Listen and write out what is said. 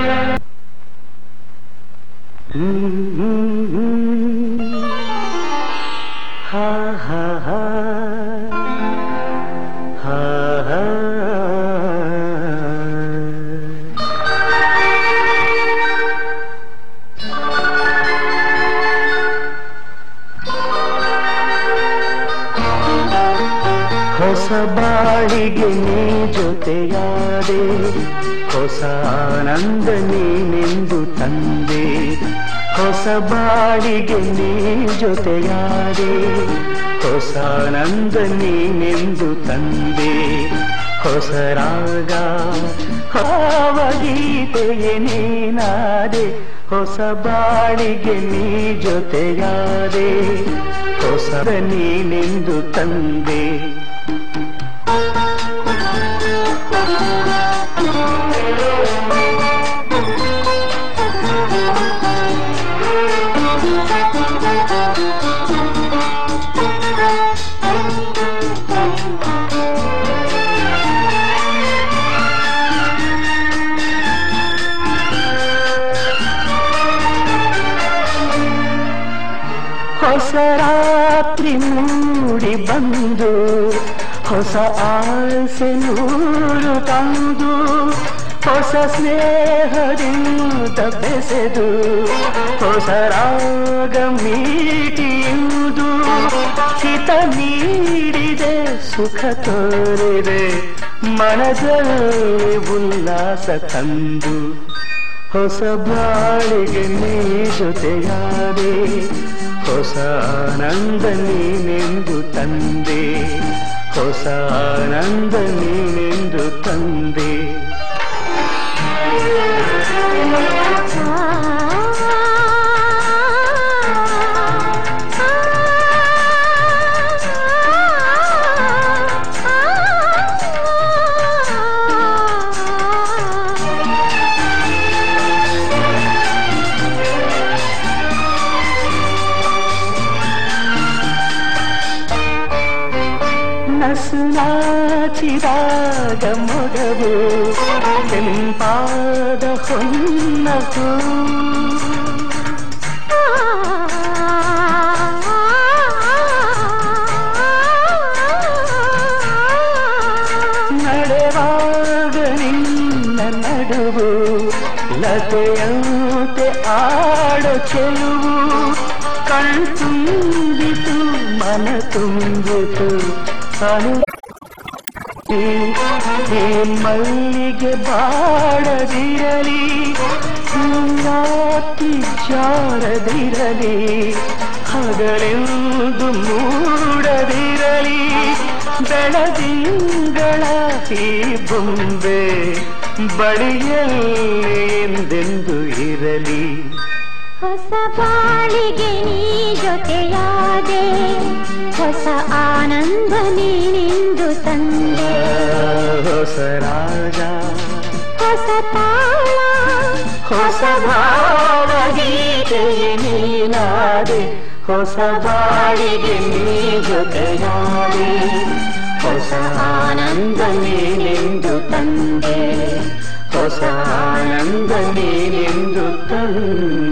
ಹಾ ಹಾ ಹಾ ಹಾ ಹಾ ಹೊಸ ಬಾಳಿಗೆ ನೀ ಜೊತೆಯಾದೆ ಹೊಸ ಆನಂದ ನೀನೆಂದು ತಂದೆ ಹೊಸ ಬಾಳಿಗೆ ನೀ ಜೊತೆಯಾದೆ ಹೊಸ ಆನಂದ ನೀನೆಂದು ತಂದೆ ಹೊಸ ರಾಗ ಭಾವಗೀತೆಯೇ ನೀನಾದೆ ಹೊಸ ಬಾಳಿಗೆ ನೀ ಜೊತೆಯಾದೆ ಹೊಸ ನೀನೆಂದು ತಂದೆ ಹೊಸ ರಾತ್ರಿ ಮೂಡಿ ಬಂದು ಹೊಸ ಆಸೆ ನೂರು ತಂದು ಹೊಸ ಸ್ನೇಹದಿಂದ ಬೆಸೆದು ಹೊಸ ರಾಗ ಮೀಟಿಯುವುದು ಹಿತ ನೀಡಿದೆ ಸುಖ ತೋರಿದೆ ಮನದಲ್ಲಿ ಉಲ್ಲಾಸ ತಂದು ಹೊಸ ಬಾಳಿಗೆ ನೀ ಜೊತೆಯಾದೆ ಹೊಸ ಆನಂದ ನೀನೆಂದು ತಂದೆ ಹೊಸ ಆನಂದ ನೀನೆಂದು ತಂದೆ ನಸು ನಾಚಿದಾಗ ಮೊಗವು ಕೆಂಪಾದ ಹೊನ್ನಸು ನಡೆವಾಗ ನಿನ್ನ ನಡುವು ಲತೆಯಂತೆ ಆಡ ಚೆಲುವು ಕಣ್ತುಂಬಿತು ಮನ ತುಂಬಿತು ಅನು ಈ ಮಲ್ಲಿಗೆ ಬಾಡದಿರಲಿ ರಾತಿ ಜಾರದಿರಲಿ ಹಗಲೆಂದು ಮೂಡದಿರಲಿ ಬೆಳದಿಂಗಳ ಈ ಬೊಂಬೆ ಬಳಿಯಲ್ಲಿ ಎಂದೆಂದು ಇರಲಿ ಹೊಸ ಬಾಳಿಗೆ ನೀ ಜೊತೆಯಾದೆ ಹೊಸ ಆನಂದ ನೀನೆಂದು ತಂದೆ ಹೊಸ ರಾಗ ಹೊಸ ತಾಳ ಹೊಸ ಭಾವಗೀತೆಯೇ ನೀನಾದೆ ಹೊಸ ಬಾಳಿಗೆ ನೀ ಜೊತೆಯಾದೆ ಹೊಸ ಆನಂದ ನೀನೆಂದು ತಂದೆ ಹೊಸ ಆನಂದ ನೀನೆಂದು ತಂದೆ